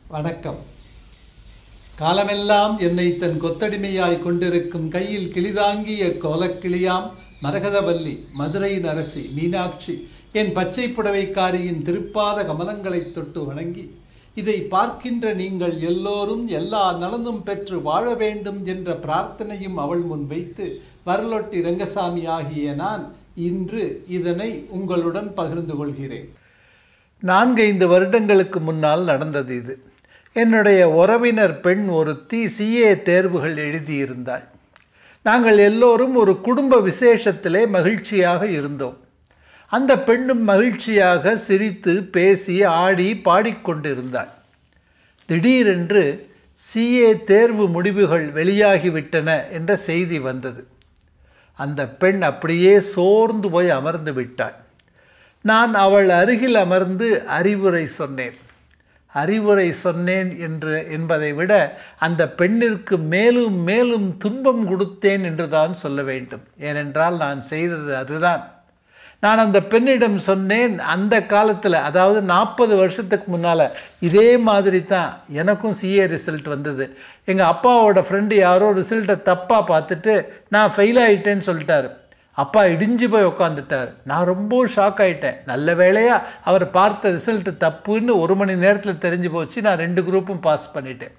வணக்கம் காலமெல்லாம் என்னை தன் கொத்தடிமையாய் கொண்டிருக்கும் கையில் கிளிதாங்கிய கோலக்கிளியாம் மரகதவல்லி மதுரை அரசி மீனாட்சி என் பச்சை புடவைக்காரியின் திருப்பாத கமலங்களைத் தொட்டு வணங்கி இதை பார்க்கின்ற நீங்கள் எல்லோரும் எல்லா நலனும் பெற்று வாழ வேண்டும் என்ற பிரார்த்தனையும் அவள் முன் வைத்து வரலொட்டி ரங்கசாமி ஆகிய நான் இன்று இதனை உங்களுடன் பகிர்ந்து கொள்கிறேன் நான்கைந்து வருடங்களுக்கு முன்னால் நடந்தது இது என்னுடைய உறவினர் பெண் ஒருத்தி சிஏ தேர்வுகள் எழுதியிருந்தாள் நாங்கள் எல்லோரும் ஒரு குடும்ப விசேஷத்திலே மகிழ்ச்சியாக இருந்தோம் அந்த பெண்ணும் மகிழ்ச்சியாக சிரித்து பேசி ஆடி பாடிக்கொண்டிருந்தாள் திடீரென்று சிஏ தேர்வு முடிவுகள் வெளியாகிவிட்டன என்ற செய்தி வந்தது அந்த பெண் அப்படியே சோர்ந்து போய் அமர்ந்து விட்டாள் நான் அவள் அருகில் அமர்ந்து அறிவுரை சொன்னேன் அறிவுரை சொன்னேன் என்று என்பதை விட அந்த பெண்ணிற்கு மேலும் மேலும் துன்பம் கொடுத்தேன் என்று தான் சொல்ல வேண்டும் ஏனென்றால் நான் செய்தது அதுதான் நான் அந்த பெண்ணிடம் சொன்னேன் அந்த காலத்தில் அதாவது நாற்பது வருஷத்துக்கு முன்னால் இதே மாதிரி தான் எனக்கும் சிஏ ரிசல்ட் வந்தது எங்கள் அப்பாவோட ஃப்ரெண்டு யாரோ ரிசல்ட்டை தப்பாக பார்த்துட்டு நான் ஃபெயில் ஆகிட்டேன்னு சொல்லிட்டாரு அப்பா இடிஞ்சு போய் உட்காந்துட்டார் நான் ரொம்ப ஷாக் ஆகிட்டேன் நல்ல வேளையாக அவர் பார்த்த ரிசல்ட்டு தப்புன்னு ஒரு மணி நேரத்தில் தெரிஞ்சு போச்சு நான் ரெண்டு குரூப்பும் பாஸ் பண்ணிட்டேன்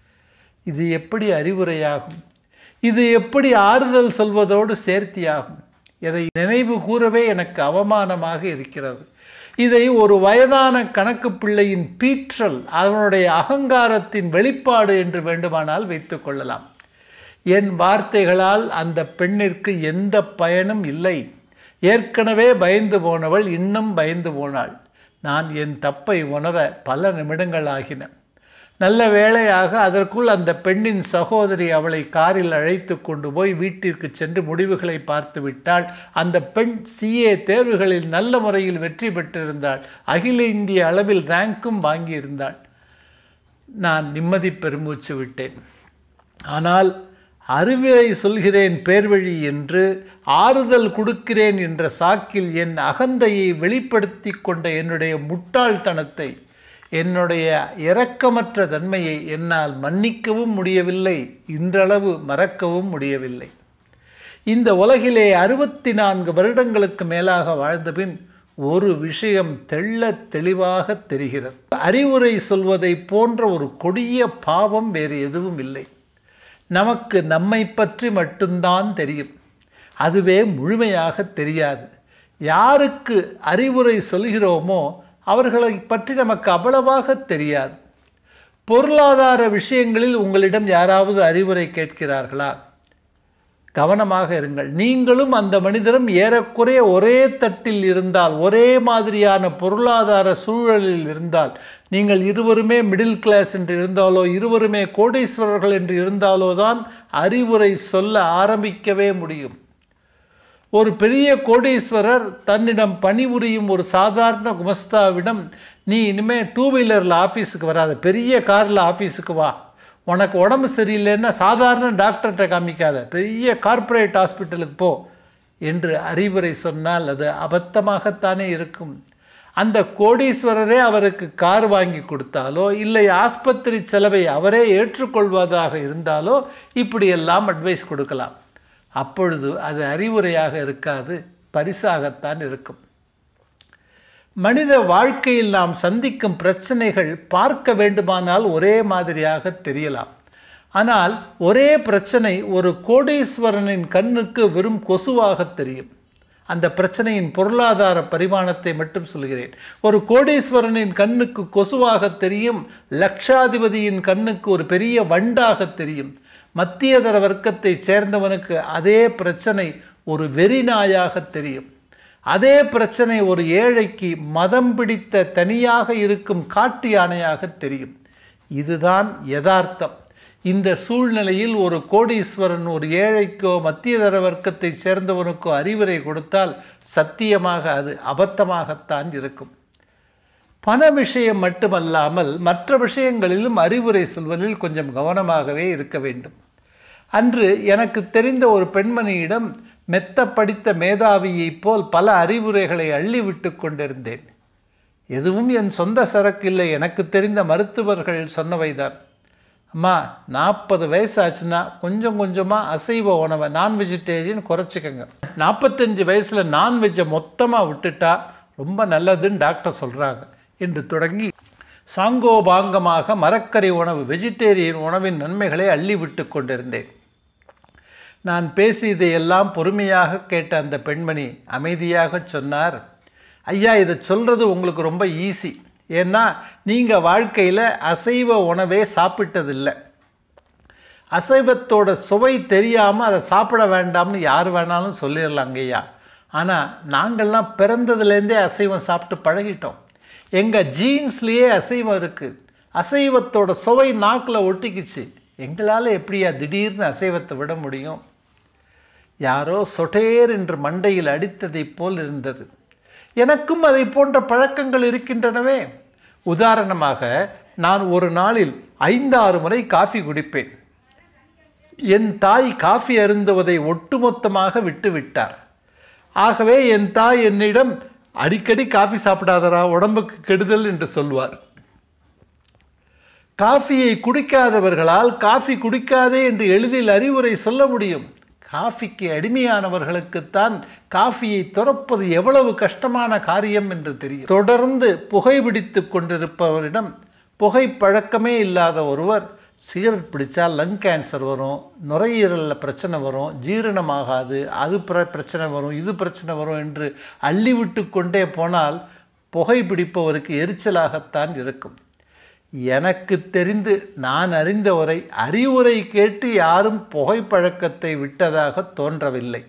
இது எப்படி அறிவுரையாகும் இது எப்படி ஆறுதல் சொல்வதோடு சேர்த்தியாகும் இதை நினைவு கூறவே எனக்கு அவமானமாக இருக்கிறது இதை ஒரு வயதான கணக்கு பிள்ளையின் பீற்றல் அவனுடைய அகங்காரத்தின் வெளிப்பாடு என்று வேண்டுமானால் வைத்துக் கொள்ளலாம் என் வார்த்தைகளால் அந்த பெண்ணிற்கு எந்த பயனும் இல்லை ஏற்கனவே பயந்து போனவள் இன்னும் பயந்து போனாள் நான் என் தப்பை உணர பல நிமிடங்கள் ஆகின நல்ல வேளையாக அதற்குள் அந்த பெண்ணின் சகோதரி அவளை காரில் அழைத்து கொண்டு போய் வீட்டிற்கு சென்று முடிவுகளை பார்த்து விட்டாள் அந்த பெண் சிஏ தேர்வுகளில் நல்ல முறையில் வெற்றி பெற்றிருந்தாள் அகில இந்திய அளவில் ரேங்க்கும் வாங்கியிருந்தாள் நான் நிம்மதி பெருமூச்சு விட்டேன் ஆனால் அறிவுரை சொல்கிறேன் பேர்வழி என்று ஆறுதல் கொடுக்கிறேன் என்ற சாக்கில் என் அகந்தையை வெளிப்படுத்தி கொண்ட என்னுடைய முட்டாள்தனத்தை என்னுடைய இரக்கமற்ற தன்மையை என்னால் மன்னிக்கவும் முடியவில்லை இன்றளவு மறக்கவும் முடியவில்லை இந்த உலகிலே அறுபத்தி நான்கு வருடங்களுக்கு மேலாக வாழ்ந்தபின் ஒரு விஷயம் தெள்ள தெளிவாக தெரிகிறது அறிவுரை சொல்வதை போன்ற ஒரு கொடிய பாவம் வேறு எதுவும் இல்லை நமக்கு நம்மை பற்றி மட்டும்தான் தெரியும் அதுவே முழுமையாக தெரியாது யாருக்கு அறிவுரை சொல்கிறோமோ அவர்களை பற்றி நமக்கு அவ்வளவாக தெரியாது பொருளாதார விஷயங்களில் உங்களிடம் யாராவது அறிவுரை கேட்கிறார்களா கவனமாக இருங்கள் நீங்களும் அந்த மனிதரும் ஏறக்குறைய ஒரே தட்டில் இருந்தால் ஒரே மாதிரியான பொருளாதார சூழலில் இருந்தால் நீங்கள் இருவருமே மிடில் கிளாஸ் என்று இருந்தாலோ இருவருமே கோடீஸ்வரர்கள் என்று இருந்தாலோ தான் அறிவுரை சொல்ல ஆரம்பிக்கவே முடியும் ஒரு பெரிய கோடீஸ்வரர் தன்னிடம் பணிபுரியும் ஒரு சாதாரண குமஸ்தாவிடம் நீ இனிமேல் டூ வீலரில் ஆஃபீஸுக்கு வராத பெரிய காரில் ஆஃபீஸுக்கு வா உனக்கு உடம்பு சரியில்லைன்னா சாதாரண டாக்டர்கிட்ட காமிக்காத பெரிய கார்ப்பரேட் ஹாஸ்பிட்டலுக்கு போ என்று அறிவுரை சொன்னால் அது அபத்தமாகத்தானே இருக்கும் அந்த கோடீஸ்வரரே அவருக்கு கார் வாங்கி கொடுத்தாலோ இல்லை ஆஸ்பத்திரி செலவை அவரே ஏற்றுக்கொள்வதாக இருந்தாலோ இப்படியெல்லாம் அட்வைஸ் கொடுக்கலாம் அப்பொழுது அது அறிவுரையாக இருக்காது பரிசாகத்தான் இருக்கும் மனித வாழ்க்கையில் நாம் சந்திக்கும் பிரச்சனைகள் பார்க்க வேண்டுமானால் ஒரே மாதிரியாக தெரியலாம் ஆனால் ஒரே பிரச்சனை ஒரு கோடீஸ்வரனின் கண்ணுக்கு வெறும் கொசுவாக தெரியும் அந்த பிரச்சனையின் பொருளாதார பரிமாணத்தை மட்டும் சொல்கிறேன் ஒரு கோடீஸ்வரனின் கண்ணுக்கு கொசுவாக தெரியும் லட்சாதிபதியின் கண்ணுக்கு ஒரு பெரிய வண்டாக தெரியும் மத்தியதர வர்க்கத்தை சேர்ந்தவனுக்கு அதே பிரச்சனை ஒரு வெறிநாயாக தெரியும் அதே பிரச்சனை ஒரு ஏழைக்கு மதம் பிடித்த தனியாக இருக்கும் காட்டு யானையாக தெரியும் இதுதான் யதார்த்தம் இந்த சூழ்நிலையில் ஒரு கோடீஸ்வரன் ஒரு ஏழைக்கோ மத்தியதர வர்க்கத்தை சேர்ந்தவனுக்கோ அறிவுரை கொடுத்தால் சத்தியமாக அது அபத்தமாகத்தான் இருக்கும் பண விஷயம் மட்டுமல்லாமல் மற்ற விஷயங்களிலும் அறிவுரை சொல்வதில் கொஞ்சம் கவனமாகவே இருக்க வேண்டும் அன்று எனக்கு தெரிந்த ஒரு பெண்மணியிடம் மெத்த படித்த மேதாவியைப் போல் பல அறிவுரைகளை அள்ளிவிட்டு கொண்டிருந்தேன் எதுவும் என் சொந்த சரக்கு இல்லை எனக்கு தெரிந்த மருத்துவர்கள் சொன்னவைதான் அம்மா நாற்பது வயசு ஆச்சுன்னா கொஞ்சம் கொஞ்சமாக அசைவ உணவை நான் வெஜிடேரியன் குறைச்சிக்கங்க நாற்பத்தஞ்சு வயசில் நான்வெஜ்ஜை மொத்தமாக விட்டுட்டா ரொம்ப நல்லதுன்னு டாக்டர் சொல்கிறாங்க என்று தொடங்கி சாங்கோபாங்கமாக மரக்கறி உணவு வெஜிடேரியன் உணவின் நன்மைகளை அள்ளி விட்டு கொண்டிருந்தேன் நான் பேசியதையெல்லாம் பொறுமையாக கேட்ட அந்த பெண்மணி அமைதியாக சொன்னார் ஐயா இதை சொல்கிறது உங்களுக்கு ரொம்ப ஈஸி ஏன்னா நீங்கள் வாழ்க்கையில் அசைவ உணவே சாப்பிட்டதில்லை அசைவத்தோட சுவை தெரியாமல் அதை சாப்பிட வேண்டாம்னு யார் வேணாலும் சொல்லிடலாங்க ஐயா ஆனால் நாங்கள்லாம் பிறந்ததுலேருந்தே அசைவம் சாப்பிட்டு பழகிட்டோம் எங்கள் ஜீன்ஸ்லேயே அசைவம் இருக்குது அசைவத்தோட சுவை நாக்கில் ஒட்டிக்கிச்சு எங்களால் எப்படியா திடீர்னு அசைவத்தை விட முடியும் யாரோ சொட்டேர் என்று மண்டையில் அடித்ததைப் போல் இருந்தது எனக்கும் அதை போன்ற பழக்கங்கள் இருக்கின்றனவே உதாரணமாக நான் ஒரு நாளில் ஐந்தாறு முறை காஃபி குடிப்பேன் என் தாய் காஃபி அருந்துவதை ஒட்டுமொத்தமாக விட்டுவிட்டார் ஆகவே என் தாய் என்னிடம் அடிக்கடி காஃபி சாப்பிடாதரா உடம்புக்கு கெடுதல் என்று சொல்வார் காஃபியை குடிக்காதவர்களால் காஃபி குடிக்காதே என்று எளிதில் அறிவுரை சொல்ல முடியும் காஃபிக்கு அடிமையானவர்களுக்குத்தான் காஃபியை துறப்பது எவ்வளவு கஷ்டமான காரியம் என்று தெரியும் தொடர்ந்து புகைபிடித்து கொண்டிருப்பவரிடம் புகை பழக்கமே இல்லாத ஒருவர் சிகரெட் பிடிச்சா லங் கேன்சர் வரும் நுரையீரலில் பிரச்சனை வரும் ஜீரணமாகாது அது பிர பிரச்சனை வரும் இது பிரச்சனை வரும் என்று அள்ளிவிட்டு கொண்டே போனால் புகைப்பிடிப்பவருக்கு எரிச்சலாகத்தான் இருக்கும் எனக்கு தெரிந்து நான் அறிந்தவரை அறிவுரை கேட்டு யாரும் புகைப்பழக்கத்தை விட்டதாக தோன்றவில்லை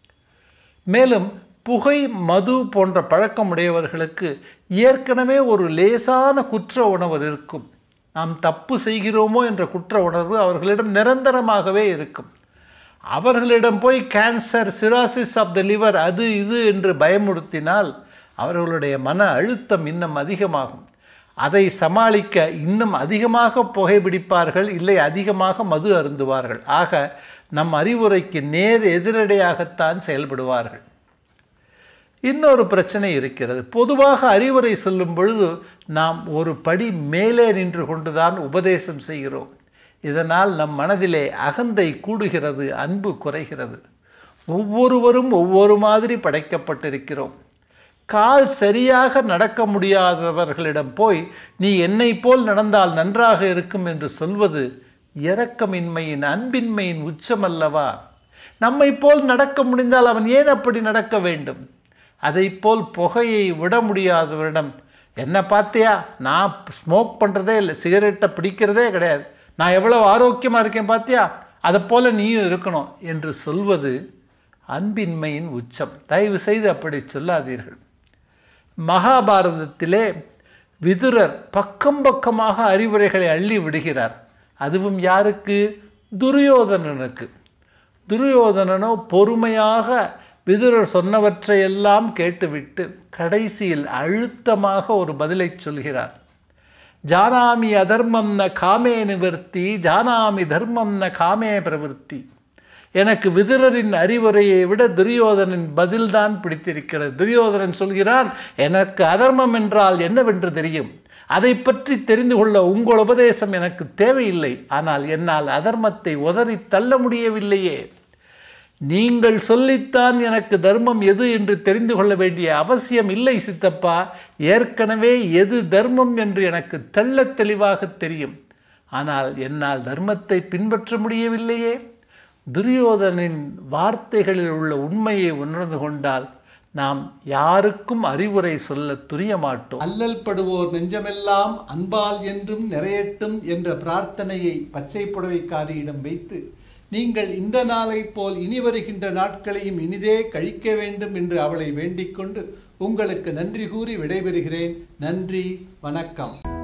மேலும் புகை மது போன்ற பழக்கமுடையவர்களுக்கு ஏற்கனவே ஒரு லேசான குற்ற உணர்வு இருக்கும் நாம் தப்பு செய்கிறோமோ என்ற குற்ற உணர்வு அவர்களிடம் நிரந்தரமாகவே இருக்கும் அவர்களிடம் போய் cancer cirrhosis of the liver அது இது என்று பயமுறுத்தினால் அவர்களுடைய மன அழுத்தம் இன்னும் அதிகமாகும் அதை சமாளிக்க இன்னும் அதிகமாக புகைப்பிடிப்பார்கள் இல்லை அதிகமாக மது அருந்துவார்கள் ஆக நம் அறிவுரைக்கு நேர் எதிரடையாகத்தான் செயல்படுவார்கள் இன்னொரு பிரச்சனை இருக்கிறது பொதுவாக அறிவுரை சொல்லும் பொழுது நாம் ஒரு படி மேலே நின்று கொண்டுதான் உபதேசம் செய்கிறோம் இதனால் நம் மனதிலே அகந்தை கூடுகிறது அன்பு குறைகிறது ஒவ்வொருவரும் ஒவ்வொரு மாதிரி படைக்கப்பட்டிருக்கிறோம் கால் சரியாக நடக்க முடியாதவர்களிடம் போய் நீ என்னை போல் நடந்தால் நன்றாக இருக்கும் என்று சொல்வது இரக்கமின்மையின் அன்பின்மையின் உச்சமல்லவா நம்மை போல் நடக்க முடிந்தால் அவன் ஏன் அப்படி நடக்க வேண்டும் அதை போல் புகையை விட முடியாதவரிடம் என்ன பார்த்தியா நான் ஸ்மோக் பண்ணுறதே இல்லை சிகரெட்டை பிடிக்கிறதே கிடையாது நான் எவ்வளோ ஆரோக்கியமாக இருக்கேன் பார்த்தியா அதை போல் நீயும் இருக்கணும் என்று சொல்வது அன்பின்மையின் உச்சம் தயவு செய்து அப்படி சொல்லாதீர்கள் மகாபாரதத்திலே விதுரர் பக்கம் பக்கமாக அறிவுரைகளை அள்ளி விடுகிறார் அதுவும் யாருக்கு துரியோதனனுக்கு துரியோதனனோ பொறுமையாக விதுரர் சொன்னவற்றையெல்லாம் கேட்டுவிட்டு கடைசியில் அழுத்தமாக ஒரு பதிலை சொல்கிறார் ஜானாமி அதர்மம் ந காமே நிவர்த்தி ஜானாமி தர்மம் ந காமே பிரவருத்தி எனக்கு விதுரரின் அறிவுரையை விட துரியோதனின் பதில்தான் பிடித்திருக்கிறது துரியோதனன் சொல்கிறான் எனக்கு அதர்மம் என்றால் என்னவென்று தெரியும் அதை பற்றி தெரிந்து கொள்ள உங்கள் உபதேசம் எனக்கு தேவையில்லை ஆனால் என்னால் அதர்மத்தை உதறி தள்ள முடியவில்லையே நீங்கள் சொல்லித்தான் எனக்கு தர்மம் எது என்று தெரிந்து கொள்ள வேண்டிய அவசியம் இல்லை சித்தப்பா ஏற்கனவே எது தர்மம் என்று எனக்கு தெள்ளத் தெளிவாக தெரியும் ஆனால் என்னால் தர்மத்தை பின்பற்ற முடியவில்லையே துரியோதனின் வார்த்தைகளில் உள்ள உண்மையை உணர்ந்து கொண்டால் நாம் யாருக்கும் அறிவுரை சொல்ல துரிய மாட்டோம் அல்லல் படுவோர் நெஞ்சமெல்லாம் அன்பால் என்றும் நிறையட்டும் என்ற பிரார்த்தனையை பச்சை புடவைக்காரியிடம் வைத்து நீங்கள் இந்த நாளைப் போல் இனி வருகின்ற நாட்களையும் இனிதே கழிக்க வேண்டும் என்று அவளை வேண்டிக் கொண்டு உங்களுக்கு நன்றி கூறி விடைபெறுகிறேன் நன்றி வணக்கம்